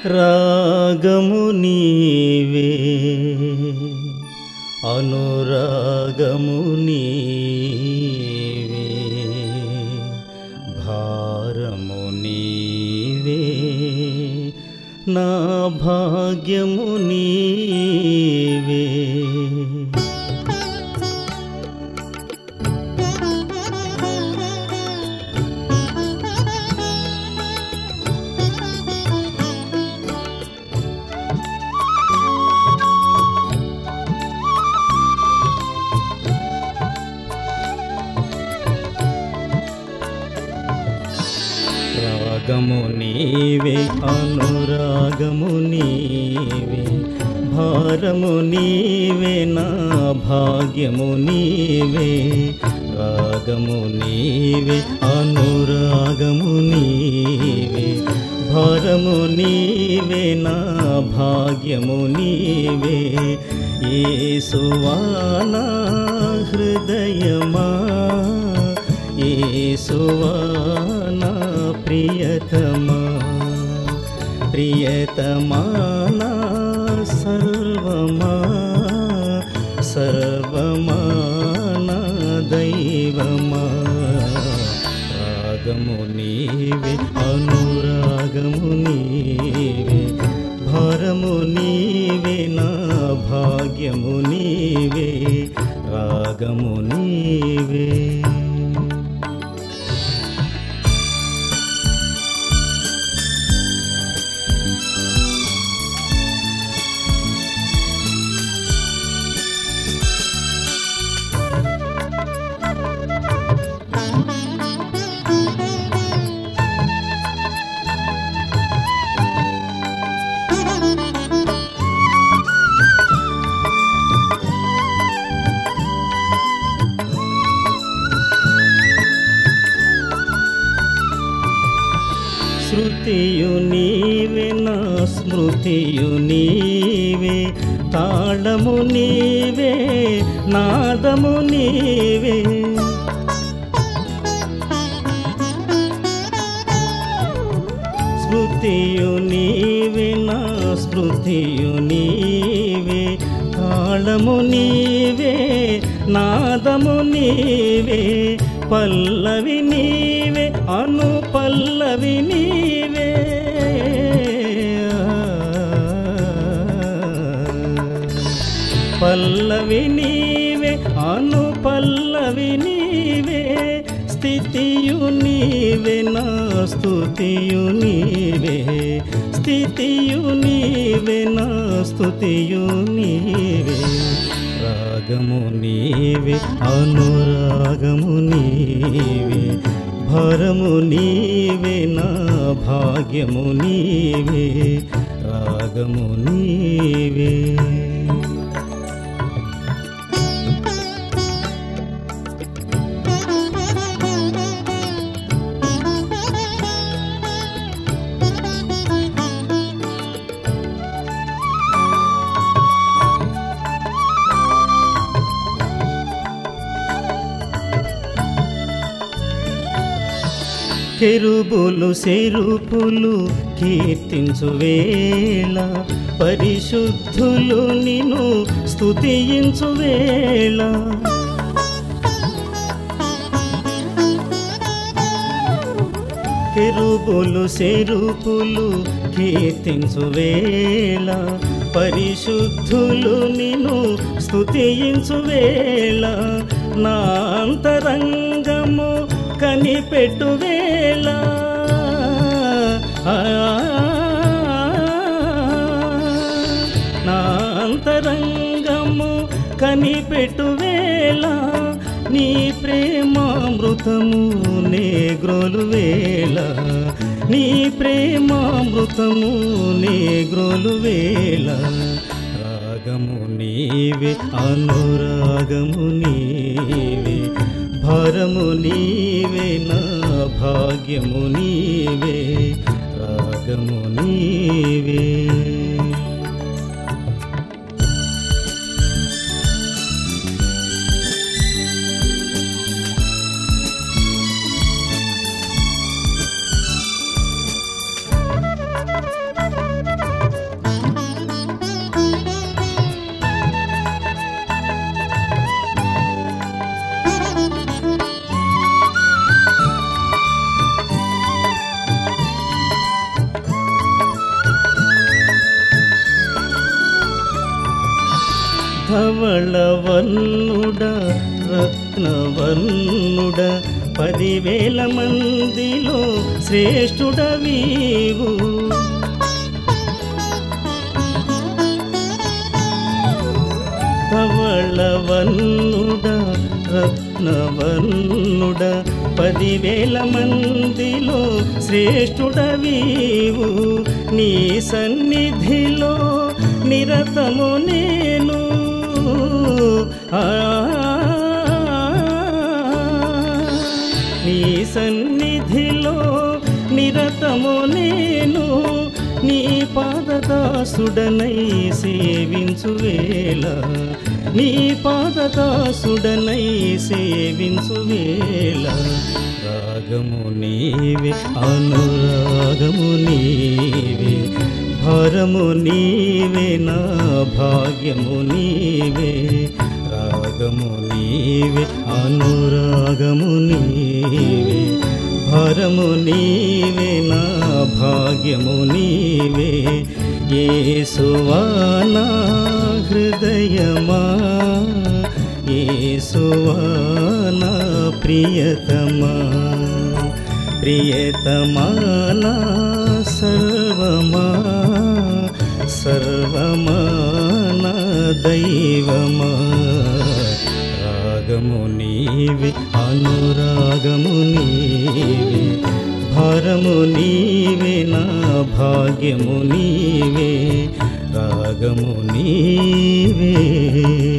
రాగము నీవే అనురాగము నీవే భారము నీవే నా భాగ్యము నీవే రాగము నీవే అనురాగము నీవే భారము నీవే నా భాగ్యము నీవే రాగము నీవే అనురాగము నీవే భారము నీవే నా భాగ్యము నీవే ఏసువానా హృదయమా ఏసువానా ప్రియతమా ప్రియతమా నా సర్వమా సర్వమా నా దైవమా రాగము నీవే అనురాగము నీవే భారము నీవే నా భాగ్యము నీవే రాగము నీవే శృతియు నీవే నా స్మృతియు నీవే తాళము నీవే నాదము నీవే స్మృతియు నీవే నా స్మృతియు నీవే తాళము నీవే నాదము నీవే పల్లవి నీవే అను పల్లవి నీవే పల్లవి నీవే అను పల్లవి నీవే స్థితియు నీవే నా స్తుతియు నీవే స్థితియు నీవే నా స్తుతియు నీవే రాగము నీవే అనురాగము నీవే భరము నీవే నా భాగ్యము నీవే రాగము నీవే కెరుబులు సెరుపులు కీర్తించు వేళ పరిశుద్ధులు నిన్ను స్తుతించు వేళ కెరుబులు సెరుపులు కీర్తించు వేళ పరిశుద్ధులు నిన్ను స్తుతించు వేళ నా అంతరంగము కనిపెట్టు వేళ ఆ, నా అంతరంగము కనిపెట్టు వేళ నీ ప్రేమామృతము నే గ్రోలు వేళ నీ ప్రేమామృతము నే గ్రోలు వేళ రాగము నీవే అనురాగము నీవే భారము నీవే నా భాగ్యము నీవే రాగము నీవే ధవళవర్ణుడ రత్నవర్ణుడ పదివేల మందిలో శ్రేష్ఠుడవీవు ధవళవర్ణుడ రత్నవర్ణుడ పదివేల మందిలో శ్రేష్ఠుడవీవు నీ సన్నిధిలో నిరతము నేను ఆ నీ సన్నిధిలో నిరతము నేను నీ పాదదాసుడనై సేవించు వేళ నీ పాదదాసుడనై సేవించు వేళ రాగము నీవే అనురాగము నీవే భారము నీవే నా భాగ్యము నీవే రాగము నీవే అనురాగము నీవే భారము నీవే నా భాగ్యము నీవే ఏసువానా హృదయమా ఏసువానా ప్రియతమా ప్రియతమానా సర్వమా సర్వమానా దైవమా రాగము నీవే అనురాగము నీవే భారము నీవే నా భాగ్యము నీవే రాగము నీవే